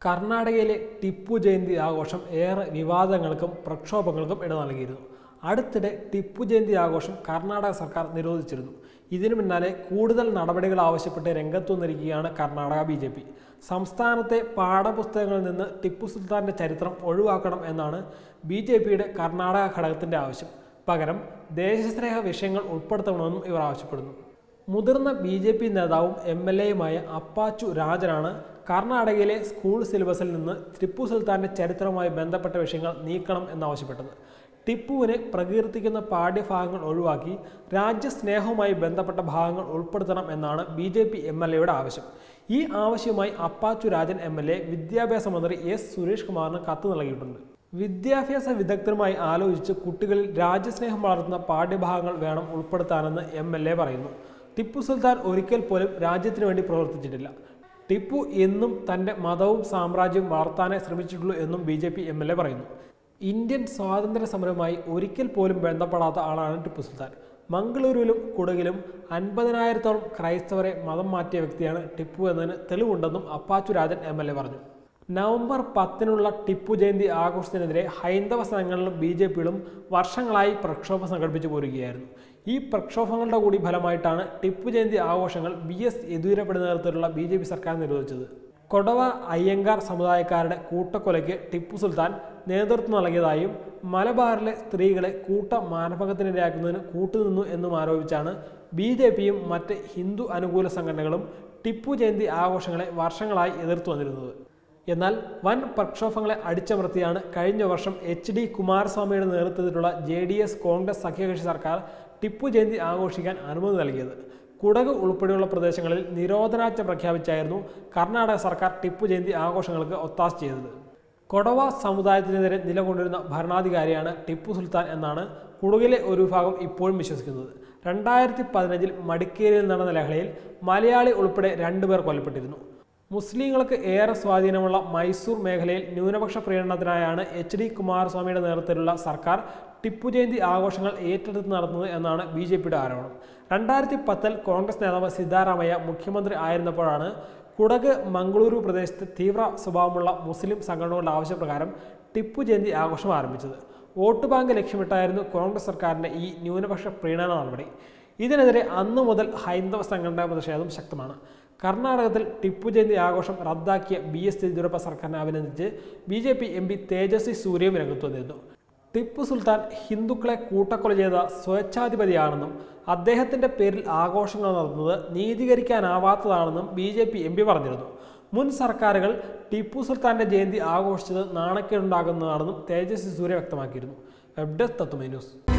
കർണാടകയിലെ ടിപ്പു ജയന്തി ആഘോഷം ഏറെ വിവാദങ്ങൾക്കും പ്രക്ഷോഭങ്ങൾക്കും ഇട നൽകിയിരുന്നു അടുത്തിടെ ടിപ്പു ജയന്തി ആഘോഷം കർണാടക സർക്കാർ നിരോധിച്ചിരുന്നു ഇതിനു പിന്നാലെ കൂടുതൽ നടപടികൾ ആവശ്യപ്പെട്ട് രംഗത്തു വന്നിരിക്കുകയാണ് കർണാടക ബി ജെ പി സംസ്ഥാനത്തെ പാഠപുസ്തകങ്ങളിൽ നിന്ന് ടിപ്പു സുൽത്താന്റെ ചരിത്രം ഒഴിവാക്കണം എന്നാണ് ബി ജെ പിയുടെ കർണാടക ഘടകത്തിന്റെ ആവശ്യം പകരം ദേശസ്നേഹ വിഷയങ്ങൾ ഉൾപ്പെടുത്തണമെന്നും ഇവർ ആവശ്യപ്പെടുന്നു മുതിർന്ന ബി ജെ പി നേതാവും എം എൽ എയുമായ അപ്പാച്ചു രാജനാണ് കർണാടകയിലെ സ്കൂൾ സിലബസിൽ നിന്ന് ടിപ്പു സുൽത്താന്റെ ചരിത്രവുമായി ബന്ധപ്പെട്ട വിഷയങ്ങൾ നീക്കണം എന്നാവശ്യപ്പെട്ടത് ടിപ്പുവിനെ പ്രകീർത്തിക്കുന്ന പാഠ്യഭാഗങ്ങൾ ഒഴിവാക്കി രാജ്യസ്നേഹവുമായി ബന്ധപ്പെട്ട ഭാഗങ്ങൾ ഉൾപ്പെടുത്തണം എന്നാണ് B J P M L എയുടെ ആവശ്യം ഈ ആവശ്യവുമായി Appachu Rajan M L A വിദ്യാഭ്യാസ മന്ത്രി എസ് സുരേഷ് കുമാറിന് കത്ത് നൽകിയിട്ടുണ്ട് വിദ്യാഭ്യാസ വിദഗ്ധരുമായി ആലോചിച്ച് കുട്ടികളിൽ രാജ്യസ്നേഹം വളർത്തുന്ന പാഠ്യഭാഗങ്ങൾ വേണം ഉൾപ്പെടുത്താനെന്ന് എം എൽ എ പറയുന്നു ടിപ്പു സുൽത്താൻ ഒരിക്കൽ പോലും രാജ്യത്തിനു വേണ്ടി പ്രവർത്തിച്ചിട്ടില്ല ടിപ്പു എന്നും തൻ്റെ മതവും സാമ്രാജ്യവും വളർത്താനേ ശ്രമിച്ചിട്ടുള്ളൂ എന്നും B J P M L A പറയുന്നു ഇന്ത്യൻ സ്വാതന്ത്ര്യ സമരവുമായി ഒരിക്കൽ പോലും ബന്ധപ്പെടാത്ത ആളാണ് ടിപ്പു സുൽത്താൻ മംഗളൂരുവിലും കുടകിലും അൻപതിനായിരത്തോളം ക്രൈസ്തവരെ മതം മാറ്റിയ വ്യക്തിയാണ് ടിപ്പു എന്നതിന് തെളിവുണ്ടെന്നും Appachu Rajan M L A പറഞ്ഞു നവംബർ പത്തിനുള്ള ടിപ്പു ജയന്തി ആഘോഷത്തിനെതിരെ ഹൈന്ദവ സംഘടനകളും ബി ജെ പികളും വർഷങ്ങളായി പ്രക്ഷോഭം സംഘടിപ്പിച്ചു പോരുകയായിരുന്നു ഈ പ്രക്ഷോഭങ്ങളുടെ കൂടി ഫലമായിട്ടാണ് ടിപ്പു ജയന്തി ആഘോഷങ്ങൾ ബി എസ് യെദ്യൂരപ്പയുടെ നേതൃത്വത്തിലുള്ള ബി ജെ പി സർക്കാർ നിരോധിച്ചത് കൊടവ അയ്യങ്കാർ സമുദായക്കാരുടെ കൂട്ടക്കൊലയ്ക്ക് ടിപ്പു സുൽത്താൻ നേതൃത്വം നൽകിയതായും മലബാറിലെ സ്ത്രീകളെ കൂട്ട മാനഭംഗത്തിനിരയാക്കുന്നതിന് കൂട്ടുനിന്നു എന്നും ആരോപിച്ചാണ് ബി ജെ പിയും മറ്റ് ഹിന്ദു അനുകൂല സംഘടനകളും ടിപ്പു ജയന്തി ആഘോഷങ്ങളെ വർഷങ്ങളായി എതിർത്തു വന്നിരുന്നത് എന്നാൽ വൻ പ്രക്ഷോഭങ്ങളെ അടിച്ചമർത്തിയാണ് കഴിഞ്ഞ വർഷം എച്ച് ഡി കുമാരസ്വാമിയുടെ നേതൃത്വത്തിലുള്ള ജെ ഡി എസ് കോൺഗ്രസ് സഖ്യകക്ഷി സർക്കാർ ടിപ്പു ജയന്തി ആഘോഷിക്കാൻ അനുമതി നൽകിയത് കുടക് ഉൾപ്പെടെയുള്ള പ്രദേശങ്ങളിൽ നിരോധനാജ്ഞ പ്രഖ്യാപിച്ചായിരുന്നു കർണാടക സർക്കാർ ടിപ്പു ജയന്തി ആഘോഷങ്ങൾക്ക് ഒത്താശ ചെയ്തത് കൊടവ സമുദായത്തിനെതിരെ നിലകൊണ്ടിരുന്ന ഭരണാധികാരിയാണ് ടിപ്പു സുൽത്താൻ എന്നാണ് കുടകിലെ ഒരു വിഭാഗം ഇപ്പോഴും വിശ്വസിക്കുന്നത് രണ്ടായിരത്തി പതിനഞ്ചിൽ മടിക്കേരിയിൽ നടന്ന ലഹളയിൽ മലയാളി ഉൾപ്പെടെ രണ്ടുപേർ കൊല്ലപ്പെട്ടിരുന്നു മുസ്ലിങ്ങൾക്ക് ഏറെ സ്വാധീനമുള്ള മൈസൂർ മേഖലയിൽ ന്യൂനപക്ഷ പ്രീണനത്തിനായാണ് എച്ച് ഡി കുമാരസ്വാമിയുടെ നേതൃത്വത്തിലുള്ള സർക്കാർ ടിപ്പു ജയന്തി ആഘോഷങ്ങൾ ഏറ്റെടുത്ത് നടത്തുന്നത് എന്നാണ് ബി ജെ പിയുടെ ആരോപണം രണ്ടായിരത്തി പത്തിൽ കോൺഗ്രസ് നേതാവ് സിദ്ധാരാമയ്യ മുഖ്യമന്ത്രി ആയിരുന്നപ്പോഴാണ് കുടക് മംഗളൂരു പ്രദേശത്ത് തീവ്ര സ്വഭാവമുള്ള മുസ്ലിം സംഘടനകളുടെ ആവശ്യപ്രകാരം ടിപ്പു ജയന്തി ആഘോഷം ആരംഭിച്ചത് വോട്ട് ബാങ്ക് ലക്ഷ്യമിട്ടായിരുന്നു കോൺഗ്രസ് സർക്കാരിൻ്റെ ഈ ന്യൂനപക്ഷ പ്രീണന നടപടി ഇതിനെതിരെ അന്നു മുതൽ ഹൈന്ദവ സംഘടനാ പ്രതിഷേധം ശക്തമാണ് കർണാടകത്തിൽ ടിപ്പു ജയന്തി ആഘോഷം റദ്ദാക്കിയ ബി എസ് യെദ്യൂരപ്പ സർക്കാരിനെ അഭിനന്ദിച്ച് B J P M P Tejasvi സൂര്യയും രംഗത്ത് വന്നിരുന്നു ടിപ്പു സുൽത്താൻ ഹിന്ദുക്കളെ കൂട്ടക്കൊല ചെയ്ത സ്വേച്ഛാധിപതിയാണെന്നും അദ്ദേഹത്തിന്റെ പേരിൽ ആഘോഷങ്ങൾ നടത്തുന്നത് നീതീകരിക്കാനാവാത്തതാണെന്നും B J P M P പറഞ്ഞിരുന്നു മുൻ സർക്കാരുകൾ ടിപ്പു സുൽത്താന്റെ ജയന്തി ആഘോഷിച്ചത് നാണക്കേടുണ്ടാകുന്നതാണെന്നും തേജസ്വി സൂര്യ വ്യക്തമാക്കിയിരുന്നു വെബ് ഡെസ്ക് തത്തുമൈ ന്യൂസ്